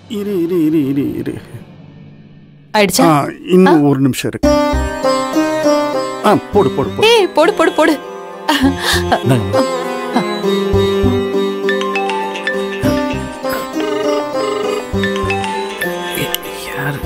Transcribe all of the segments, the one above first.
இரு இரு இரு இரு இரு ஆயிடுச்சா ஆ இன்னும் ஒரு நிமிஷம் இருக்கு ஆ போடு போடு போடு ஏய் போடு போடு போடு இந்தாங்க யார்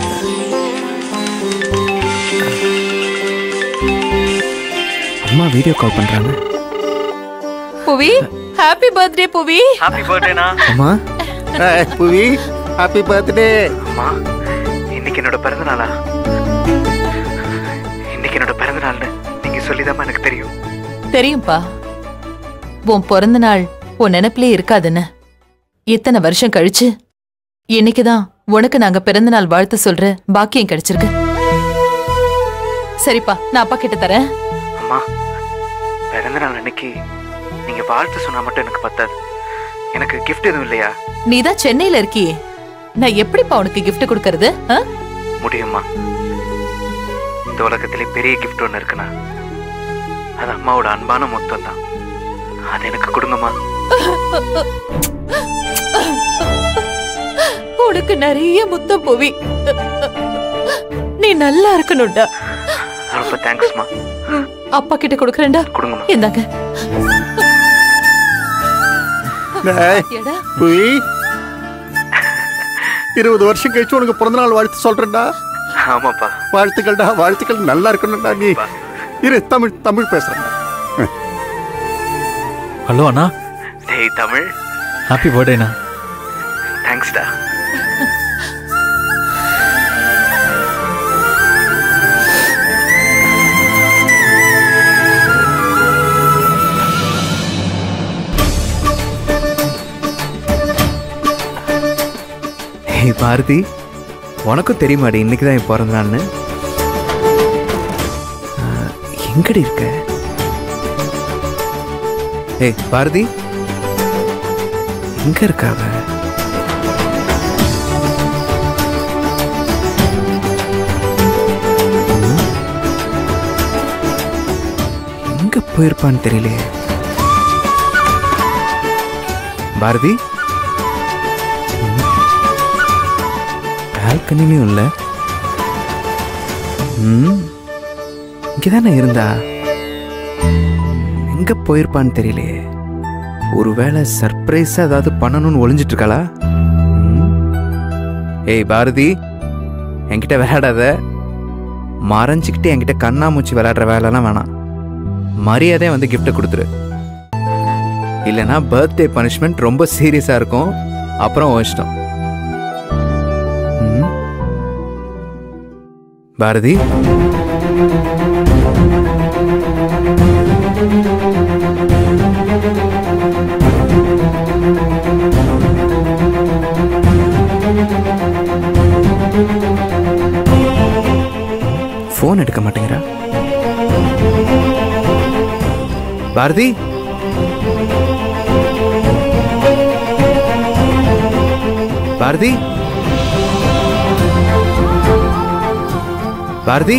அம்மா வீடியோ கால் பண்றாங்க Bhuvi happy birthday Bhuvi happy பர்த்டேனா அம்மா ஏய், புவி ஹாப்பி பர்த்டே அம்மா இன்னைக்கு என்னோட பிறந்த நாளா இன்னைக்கு என்னோட பிறந்த நாள்னு நீங்க சொல்லிதாம்மா எனக்கு தெரியும் தெரியும்பா உன் பிறந்த நாள் உன் நினைப்பிலே இருக்காதுன்னு இத்தனை வருஷம் கழிச்சு இன்னைக்குதான் உனக்கு நாங்க பிறந்த நாள் வாழ்த்து சொல்ற பாக்கியம் கிடைச்சிருக்கு சரிப்பா நான் அப்பா கிட்ட தரேன் அம்மா பிறந்த நாள் அன்னைக்கு நீங்க வாழ்த்து சொன்னா மட்டும் எனக்கு பத்தாது எனக்கு gift எதுவும் இல்லையா நீதான் சென்னையில இருக்கியே நான் எப்படிப்பா உனக்கு gift கொடுக்கறது ஆ? முடியுமா இந்த உலகத்திலே பெரிய gift ஒன்று இருக்குண்ணா அது அம்மாவோட அன்பான மொத்தம் தான் அது எனக்கு கொடுங்கம்மா உனக்கு நிறைய முத்தம் புவி நீ நல்லா இருக்கணும்டா ரொம்ப தேங்க்ஸ்மா அப்பா கிட்ட கொடுக்கறேன்டா கொடுங்கம்மா இந்தாங்க டேய், எடா புவி இருபது வருஷம் கழிச்சு உனக்கு பிறந்தநாள் வாழ்த்து சொல்றேன்டா ஆமாப்பா வாழ்த்துக்கள்டா வாழ்த்துக்கள் நல்லா இருக்கணும்டா நீ இரு தமிழ் தமிழ் பேசுறேன் ஹலோ அண்ணா டேய் தமிழ் ஹாப்பி பர்த்டேண்ணா தேங்க்ஸ்டா ஹே பாரதி உனக்கும் தெரியுமாடி இன்னைக்கு தான் என் பிறந்த நாள்னு ஆ, எங்கடி இருக்க ஏய் பாரதி எங்க இருக்கா அவ ம்? எங்க போயிருப்பான்னு தெரியலையே பாரதி பால்கனிலையும் இல்லை ம் இங்கே தானே இருந்தா எங்க போயிருப்பான்னு தெரியலையே ஒருவேளை சர்ப்ரைஸாக ஏதாவது பண்ணணும்னு ஒளிஞ்சிட்டு இருக்காளா ம்? ஏய் பாரதி என்கிட்ட விளையாடாத மறைஞ்சிக்கிட்டு என்கிட்ட கண்ணாமூச்சி விளையாடுற வேலைலாம் வேணாம் மரியாதையை வந்து gift கொடுத்துரு இல்லைன்னா பர்த்டே பனிஷ்மெண்ட் ரொம்ப சீரியஸாக இருக்கும் அப்புறம் உன் இஷ்டம் ம்? பாரதி ஃபோன் எடுக்க மாட்டேங்கிறா Bharathi Bharathi Bharathi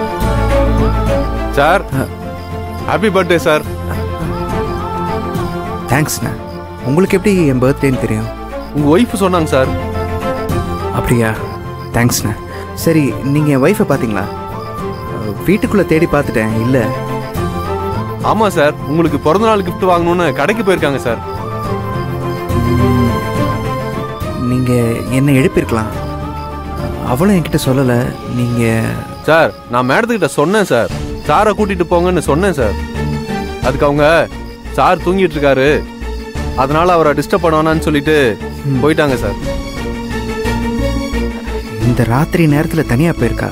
sir happy birthday sir தேங்க்ஸ்ண்ணா உங்களுக்கு எப்படி என் பர்த்டேன்னு தெரியும் உங்க ஒய்ஃப் சொன்னாங்க சார் அப்படியா தேங்க்ஸ்ண்ணா சரி நீங்கள் என் ஒய்ஃபை பார்த்தீங்களா வீட்டுக்குள்ளே தேடி பார்த்துட்டேன் இல்லை ஆமா சார் உங்களுக்கு பிறந்த நாள் gift வாங்கணும்னு கடைக்கு போயிருக்காங்க சார் நீங்கள் என்னை எழுப்பியிருக்கலாம் அவளும் என்கிட்ட சொல்லலை நீங்கள் சார் நான் மேடத்துக்கிட்ட சொன்னேன் சார் சாரை கூட்டிட்டு போங்கன்னு சொன்னேன் சார் அதுக்கு அவங்க சார் தூங்கிட்டு இருக்காரு அதனால அவரை டிஸ்டர்ப் பண்ண வேணாம்னு சொல்லிட்டு போயிட்டாங்க சார் இந்த ராத்திரி நேரத்தில் தனியாக போயிருக்கா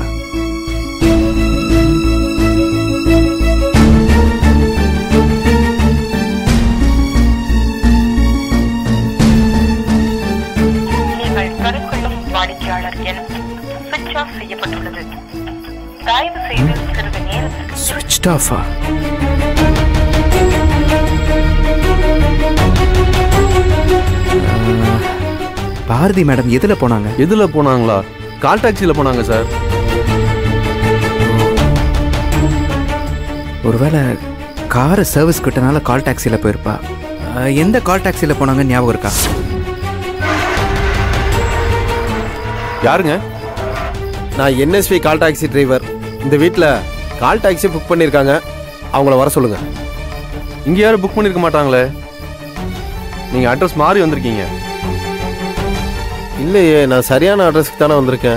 நீங்கள் பெறக்கொள்ளும் வாடிக்கையாளர் எண் சுவிட்ச் ஆஃப் செய்யப்பட்டுள்ளது தயவு செய்து சிறிது நேரத்திற்கு ஸ்விட்ச் ஆஃபா பாரதி மேடம் எதில் போனாங்க எதுல போனாங்களா கால் டாக்ஸில போனாங்க சார் ஒருவேளை காரை சர்வீஸ் கிட்டனால கால் டாக்ஸியில் போயிருப்பா அஹ், எந்த கால் டாக்ஸியில் போனாங்க ஞாபகம் இருக்கா யாருங்க நான் என்எஸ்வி கால் டாக்ஸி டிரைவர் இந்த வீட்டில் கால் டாக்ஸி புக் பண்ணியிருக்காங்க அவங்கள வர சொல்லுங்க இங்க யாரும் புக் பண்ணிருக்க மாட்டாங்களே நீங்க அட்ரஸ் மாறி வந்திருக்கீங்க இல்லையே நான் சரியான அட்ரஸ்க்கு தானே வந்திருக்கேன்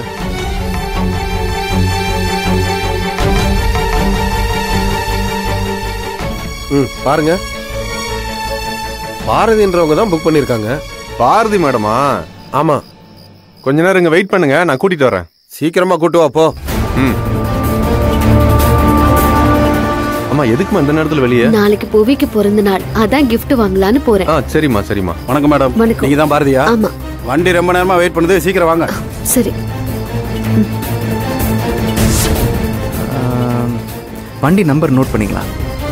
ம் பாருங்க பாரதின்றவங்க தான் புக் பண்ணியிருக்காங்க பாரதி மேடமா ஆமா கொஞ்ச நேரம் இங்க வெயிட் பண்ணுங்க நான் கூட்டிட்டு வரேன் சீக்கிரமா கூட்டு வா போ ம் அம்மா எதுக்குமா இந்த நேரத்துல வெளியே நாளைக்கு புவிக்கு பிறந்த நாள் அதான் gift வாங்கலான்னு போறேன் ஆ சரிம்மா சரிம்மா வணக்கம் மேடம் வணக்கம். நீங்க தான் பாரதியா ஆமா வண்டி ரொம்ப நேரமா வெயிட் பண்ணுது சீக்கிரம் வாங்க சரி ஆம், வண்டி நம்பர் நோட் பண்ணிக்கலாம்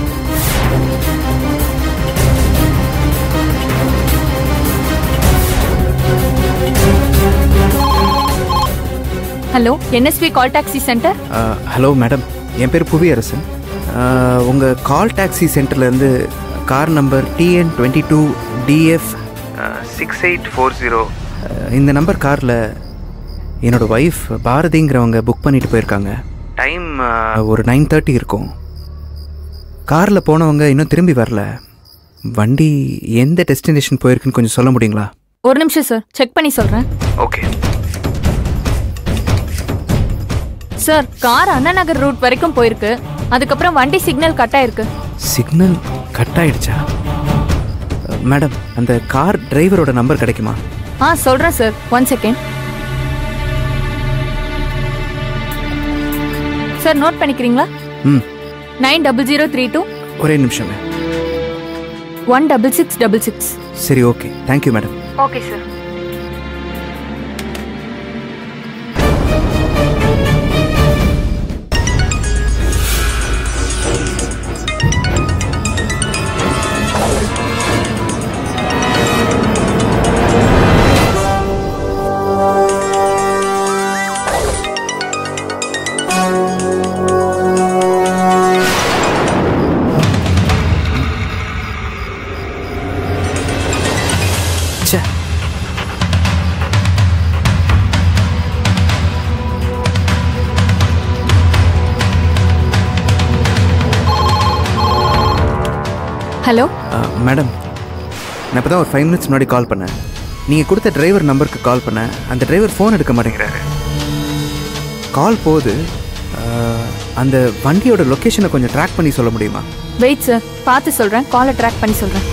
hello NSP call taxi center ஆ, ஹலோ மேடம் என் பேர் புவியரசன் ஆ, உங்க கால் டாக்ஸி சென்டர்லேருந்து car number TN twenty two TF six eight four zero இந்த நம்பர் காரில் என்னோட ஒய்ஃப் பாரதிங்கிறவங்க புக் பண்ணிட்டு போயிருக்காங்க டைம் ஒரு நைன் தேர்ட்டி இருக்கும் காரில் போனவங்க இன்னும் திரும்பி வரல வண்டி எந்த டெஸ்டினேஷன் போயிருக்குன்னு கொஞ்சம் சொல்ல முடியுங்களா ஒரு நிமிஷம் சார் செக் பண்ணி சொல்றேன் okay sir car Anna Nagar route வரைக்கும் போயிருக்கு அதுக்கப்புறம் வண்டி சிக்னல் கட் ஆயிருக்கு சிக்னல் கட் ஆயிடுச்சா மேடம் அந்த கார் டிரைவரோட நம்பர் கிடைக்குமா ஆ சொல்றேன் sir one second sir note பண்ணிக்கிறீங்களா ம் nine double zero three two ஒரே நிமிஷங்க one double six double six சரி okay thank you madam okay sir ச்சே ஹலோ ஆ, மேடம் நான் இப்போ தான் ஒரு ஃபைவ் மினிட்ஸ் முன்னாடி கால் பண்ணேன் நீங்கள் கொடுத்த டிரைவர் நம்பருக்கு கால் பண்ணேன் அந்த டிரைவர் ஃபோன் எடுக்க மாட்டேங்கிறாரு கால் போகுது ஆ, அந்த வண்டியோட லொக்கேஷனை கொஞ்சம் ட்ராக் பண்ணி சொல்ல முடியுமா வெயிட் சார் பார்த்து சொல்றேன் காலை ட்ராக் பண்ணி சொல்றேன்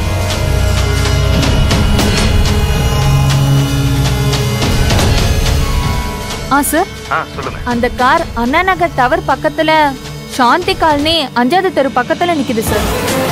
ஆ சார் ஆ சொல்லுங்க அந்த கார் அண்ணா நகர் டவர் பக்கத்துல சாந்தி காலனி அஞ்சாவது தெரு பக்கத்துல நிக்குது சார்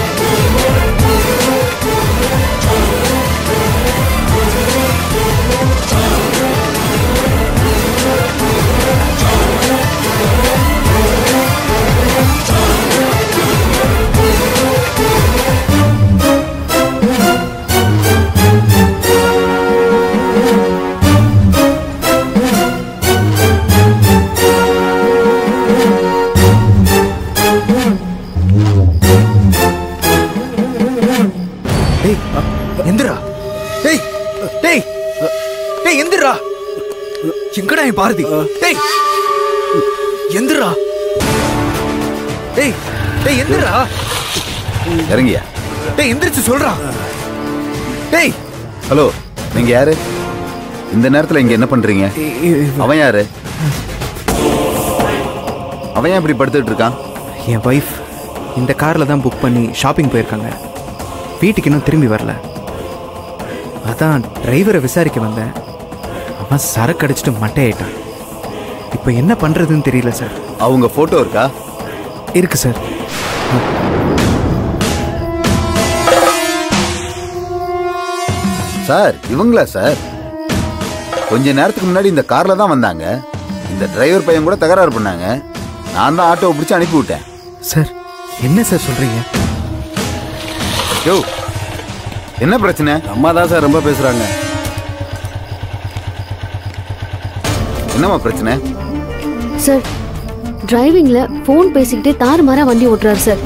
டேய் எந்திரா டேய் டேய் டேய் எந்திரா எங்கடா என் பாரதி டேய் எந்திரா டேய் டேய் எந்திரா இறங்கியா டேய் எந்திரிச்சு சொல்றா டேய் ஹலோ நீங்க யாரு இந்த நேரத்துல இங்க என்ன பண்றீங்க அவன் யாரு அவன் ஏன் இப்படி படுத்துட்டு இருக்கான் என் ஒய்ஃப் இந்த காரில் தான் புக் பண்ணி ஷாப்பிங் போயிருக்காங்க வீட்டுக்கு இன்னும் திரும்பி வரல அதான் டிரைவரை விசாரிக்க வந்தேன் அவன் சரக்கு அடிச்சிட்டு மட்டையாயிட்டான் இப்போ என்ன பண்ணுறதுன்னு தெரியல சார் அவங்க போட்டோ இருக்கா இருக்கு சார் சார் இவங்களா சார் கொஞ்ச நேரத்துக்கு முன்னாடி இந்த கார்ல தான் வந்தாங்க இந்த டிரைவர் பையன் கூட தகராறு பண்ணாங்க நான் தான் ஆட்டோவை பிடிச்சி அனுப்பி விட்டேன் சார் என்ன சார் சொல்கிறீங்க யோ என்ன பிரச்சனை அம்மா தான் சார் ரொம்ப பேசுறாங்க என்னம்மா பிரச்சனை சார் டிரைவிங்ல ஃபோன் பேசிக்கிட்டே தாறுமாறா வண்டி ஓட்டுறாரு சார்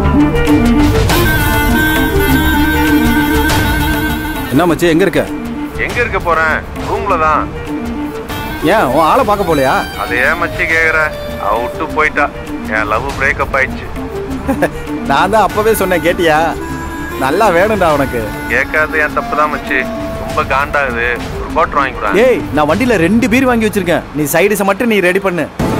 என்ன மச்சி எங்க இருக்க எங்க இருக்க போறேன் ரூம்ல தான் ஏன் உன் ஆளை பார்க்க போலையா அதை ஏன் மச்சி கேக்குற அவ விட்டு போயிட்டா என் லவ் பிரேக்கப் ஆயிடுச்சு நான் தான் அப்பவே சொன்னேன் கேட்டியா நல்லா வேணும்டா உனக்கு கேட்காது என் தப்பு தான் மச்சி ரொம்ப காண்டாகுது ஒரு கோட்டர் வாங்கி கூட ஏய் நான் வண்டியில ரெண்டு பீர் வாங்கி வச்சிருக்கேன் நீ சைடிஸை மட்டும் நீ ரெடி பண்ணு